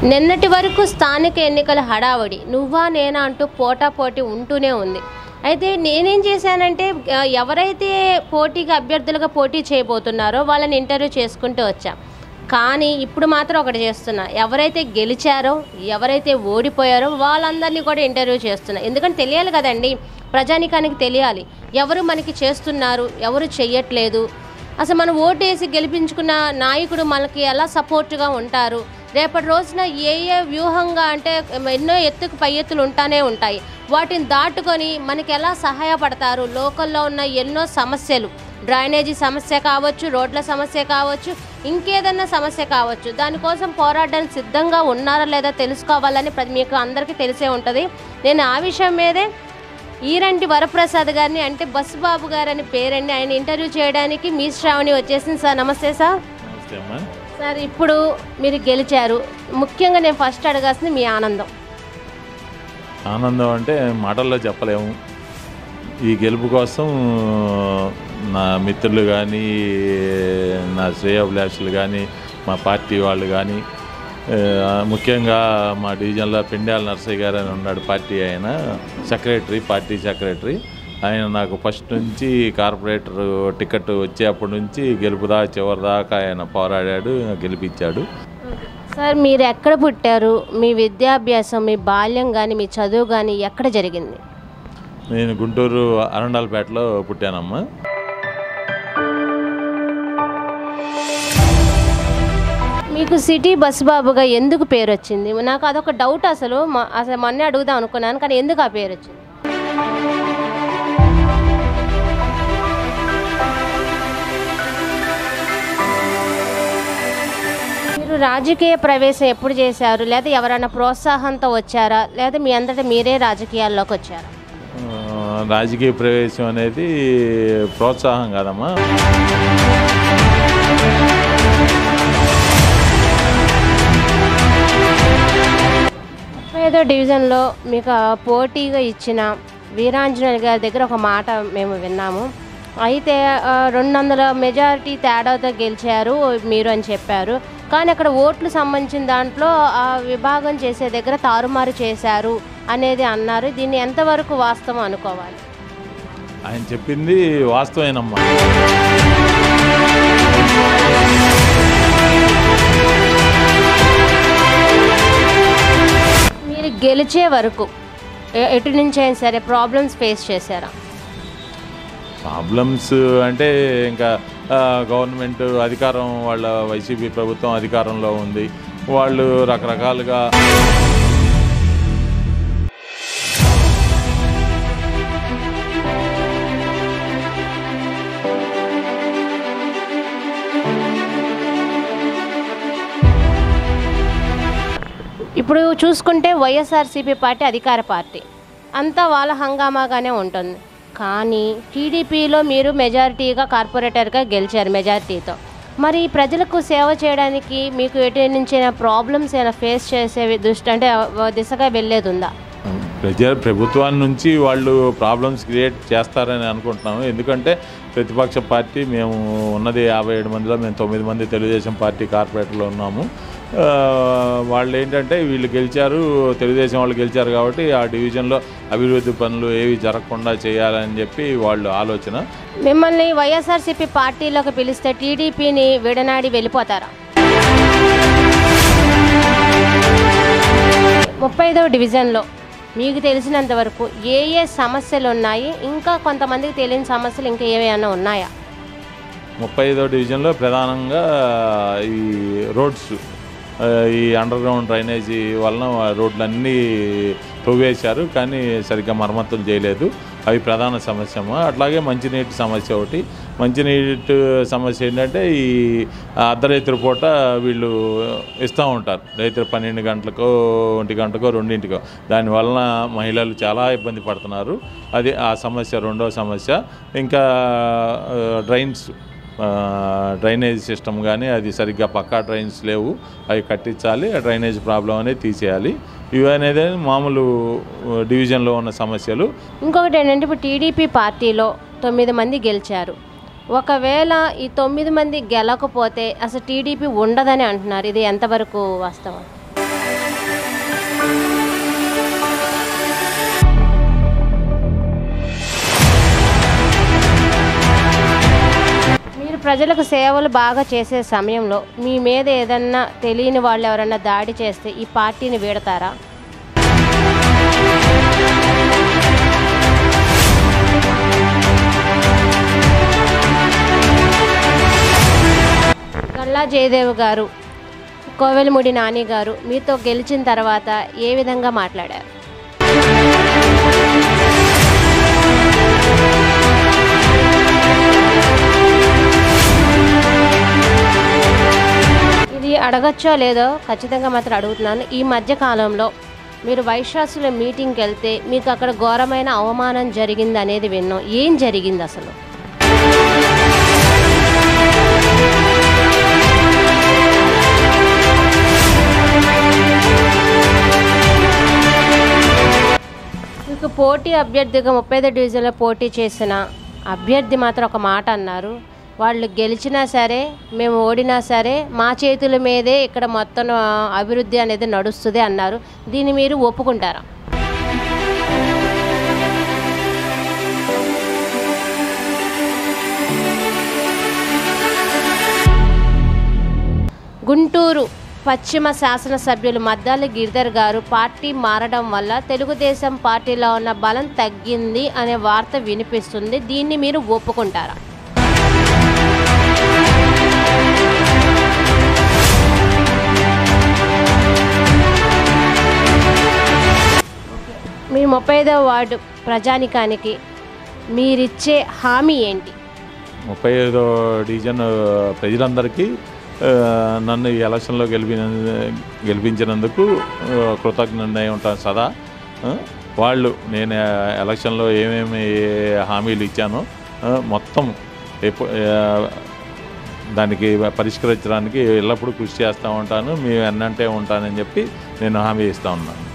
నిన్నటి వరకు స్థానిక ఎన్నికల హడావడి నువ్వా నేనా అంటూ పోటాపోటీ ఉంటూనే ఉంది అయితే నేనేం చేశానంటే ఆ, ఎవరైతే పోటీకి అభ్యర్థులుగా పోటీ చేయబోతున్నారో వాళ్ళని ఇంటర్వ్యూ చేసుకుంటూ వచ్చా కానీ ఇప్పుడు మాత్రం ఒకటి చేస్తున్నా ఎవరైతే గెలిచారో ఎవరైతే ఓడిపోయారో వాళ్ళందరినీ కూడా ఇంటర్వ్యూ చేస్తున్నా ఎందుకంటే తెలియాలి కదండి ప్రజానికానికి తెలియాలి ఎవరు మనకి చేస్తున్నారు ఎవరు చెయ్యట్లేదు అసలు మనం ఓటేసి గెలిపించుకున్న నాయకుడు మనకి ఎలా సపోర్ట్గా ఉంటారు రేపటి రోజున ఏ ఏ వ్యూహంగా అంటే ఎన్నో ఎత్తుకు పై ఎత్తులు ఉంటానే ఉంటాయి వాటిని దాటుకొని మనకి ఎలా సహాయపడతారు లోకల్లో ఉన్న ఎన్నో సమస్యలు డ్రైనేజీ సమస్య కావచ్చు రోడ్ల సమస్య కావచ్చు ఇంకేదన్నా సమస్య కావచ్చు దానికోసం పోరాడడానికి సిద్ధంగా ఉన్నారా లేదా తెలుసుకోవాలని ప్ర- మీకు అందరికీ తెలిసే ఉంటుంది నేను ఆ విషయం మీదే ఈరంటి వరప్రసాద్ గారిని అంటే బస్సు బాబు గారు అని పేరండి ఆయన ఇంటర్వ్యూ చేయడానికి మీ శ్రావణి వచ్చేసింది సార్ నమస్తే సార్ నమస్తే అమ్మా సార్ ఇప్పుడు మీరు గెలిచారు ముఖ్యంగా నేను ఫస్ట్ అడగాల్సింది మీ ఆనందం ఆనందం అంటే మాటల్లో చెప్పలేము ఈ గెలుపు కోసం నా మిత్రులు కానీ నా శ్రేయోభిలాషులు కానీ మా పార్టీ వాళ్ళు కానీ ఆ, ముఖ్యంగా మా డివిజన్లో పెండ్యాల నర్సయ్య గారు అని ఉన్నాడు పార్టీ ఆయన సెక్రటరీ పార్టీ సెక్రటరీ ఆయన నాకు ఫస్ట్ నుంచి కార్పొరేటర్ టికెట్ వచ్చేప్పటి నుంచి గెలుపు దాకా చివరి దాకా ఆయన పోరాడాడు గెలిపించాడు సార్ మీరు ఎక్కడ పుట్టారు మీ విద్యాభ్యాసం మీ బాల్యం కానీ మీ చదువు కానీ ఎక్కడ జరిగింది నేను గుంటూరు అరండాలపేటలో పుట్టానమ్మా మీకు సిటీ బస్ బాబుగా ఎందుకు పేరు వచ్చింది నాకు అదొక డౌట్ అసలు మ- అసలు మొన్నే అడుగుదాం అనుకున్నాను కానీ ఎందుకు ఆ పేరు వచ్చింది మీరు రాజకీయ ప్రవేశం ఎప్పుడు చేశారు లేదా ఎవరైనా ప్రోత్సాహంతో వచ్చారా లేదా మీ అంతటా మీరే రాజకీయాల్లోకి వచ్చారా ఆ, రాజకీయ ప్రవేశం అనేది ప్రోత్సాహం కాదమ్మా ఐదో డివిజన్లో మీకు ఆ పోటీగా ఇచ్చిన వీరాంజనేయులు గారి దగ్గర ఒక మాట మేము విన్నాము అయితే ఆ, రెండు వందల మెజారిటీ తేడాతో గెలిచారు మీరు అని చెప్పారు కానీ అక్కడ ఓట్లు సంబంధించిన దాంట్లో ఆ విభాగం చేసే దగ్గర తారుమారు చేశారు అనేది అన్నారు దీన్ని ఎంతవరకు వాస్తవం అనుకోవాలి ఆయన చెప్పింది వాస్తవేనమ్మా మీరు గెలిచే వరకు ఎ- ఎటు నుంచి అయినా సరే ప్రాబ్లమ్స్ ఫేస్ చేశారా ప్రాబ్లమ్స్ అంటే ఇంకా ఆ, గవర్నమెంట్ అధికారం వాళ్ళ వైసీపీ ప్రభుత్వం అధికారంలో ఉంది వాళ్ళు రకరకాలుగా ఇప్పుడు చూసుకుంటే వైఎస్ఆర్సీపీ పార్టీ అధికార పార్టీ అంతా వాళ్ళ హంగామాగానే ఉంటుంది కానీ టీడీపీలో మీరు మెజారిటీగా కార్పొరేటర్గా గెలిచారు మెజారిటీతో మరి ప్రజలకు సేవ చేయడానికి మీకు ఎటు నుంచి ప్రాబ్లమ్స్ ఏమైనా ఫేస్ చేసే దృష్టి అంటే ఆ దిశగా వెళ్ళేది ఉందా ప్రజా ప్రభుత్వాన్ని నుంచి వాళ్ళు ప్రాబ్లమ్స్ క్రియేట్ చేస్తారని అనుకుంటున్నాము ఎందుకంటే ప్రతిపక్ష పార్టీ మేము ఉన్నది యాభై ఏడు మందిలో మేము తొమ్మిది మంది తెలుగుదేశం పార్టీ కార్పొరేటర్లో ఉన్నాము ఆ, వాళ్ళు ఏంటంటే వీళ్ళు గెలిచారు తెలుగుదేశం వాళ్ళు గెలిచారు కాబట్టి ఆ డివిజన్లో అభివృద్ధి పనులు ఏవి జరగకుండా చేయాలని చెప్పి వాళ్ళు ఆలోచన మిమ్మల్ని వైఎస్ఆర్సీపీ పార్టీలోకి పిలిస్తే టీడీపీని విడనాడి వెళ్ళిపోతారా ముప్పై ఐదవ డివిజన్లో మీకు తెలిసినంత వరకు ఏ ఏ సమస్యలు ఉన్నాయి ఇంకా కొంతమందికి తెలియని సమస్యలు ఇంకా ఏమైనా ఉన్నాయా ముప్పై ఐదో డివిజన్లో ప్రధానంగా ఈ రోడ్స్ ఆ, ఈ అండర్ గ్రౌండ్ డ్రైనేజీ వలన రోడ్లన్నీ తవ్వేశారు కానీ సరిగ్గా మరమ్మతులు చేయలేదు అవి ప్రధాన సమస్య అమ్మా. అట్లాగే మంచినీటి సమస్య ఒకటి మంచినీటి సమస్య ఏంటంటే ఈ అర్ధరైతుల పూట వీళ్ళు ఇస్తూ ఉంటారు రైతులు పన్నెండు గంటలకో ఒంటి గంటకో రెండింటికో దానివలన మహిళలు చాలా ఇబ్బంది పడుతున్నారు అది ఆ సమస్య రెండో సమస్య ఇంకా ఆ, డ్రైన్స్ ఆ, డ్రైనేజ్ సిస్టమ్ కానీ అది సరిగ్గా పక్కా డ్రైన్స్ లేవు అవి కట్టించాలి ఆ డ్రైనేజ్ ప్రాబ్లం అనేది తీసేయాలి ఇవి అనేది మామూలు ఆ, డివిజన్లో ఉన్న సమస్యలు ఇంకొకటి ఏంటంటే ఇప్పుడు టీడీపీ పార్టీలో తొమ్మిది మంది గెలిచారు ఒకవేళ ఈ తొమ్మిది మంది గెలకపోతే అసలు టీడీపీ ఉండదని అంటున్నారు ఇది ఎంతవరకు వాస్తవం ప్రజలకు సేవలు బాగా చేసే సమయంలో మీ మీద ఏదన్నా తెలియని వాళ్ళు ఎవరన్నా దాడి చేస్తే ఈ పార్టీని వీడతారా గల్లా జయదేవ్ గారు కోవెలముడి నాని గారు మీతో గెలిచిన తర్వాత ఏ విధంగా మాట్లాడారు ఇది అడగచ్చో లేదో ఖచ్చితంగా మాత్రం అడుగుతున్నాను ఈ మధ్య కాలంలో మీరు వైశ్వాసుల మీటింగ్కి వెళ్తే మీకు అక్కడ ఘోరమైన అవమానం జరిగింది అనేది విన్నాం ఏం జరిగింది అసలు మీకు పోటీ అభ్యర్థిగా ముప్పై ఐదు డివిజన్లో పోటీ చేసిన అభ్యర్థి మాత్రం ఒక మాట అన్నారు వాళ్ళు గెలిచినా సరే మేము ఓడినా సరే మా చేతుల మీదే ఇక్కడ మొత్తం ఆ, అభివృద్ధి అనేది నడుస్తుంది అన్నారు దీన్ని మీరు ఒప్పుకుంటారా గుంటూరు పశ్చిమ శాసనసభ్యులు మద్దాలి గిరిధర్ గారు పార్టీ మారడం వల్ల తెలుగుదేశం పార్టీలో ఉన్న బలం తగ్గింది అనే వార్త వినిపిస్తుంది దీన్ని మీరు ఒప్పుకుంటారా మీ ముప్పై ఐదవ వార్డు ప్రజానికానికి మీరిచ్చే హామీ ఏంటి ముప్పై ఐదో డివిజన్ ప్రజలందరికీ ఆ, నన్ను ఈ ఎలక్షన్లో గెలిపిన గెలిపించినందుకు ఆ, కృతజ్ఞుడై ఉంటాను సదా ఆ, వాళ్ళు నేను ఆ, ఎలక్షన్లో ఏమేమి హామీలు ఇచ్చానో ఆ, మొత్తం ఎప్పు- ఆ, దానికి పరిష్కరించడానికి ఎల్లప్పుడూ కృషి చేస్తూ ఉంటాను మీ అన్నంటే ఉంటానని చెప్పి నేను హామీ ఇస్తూ ఉన్నాను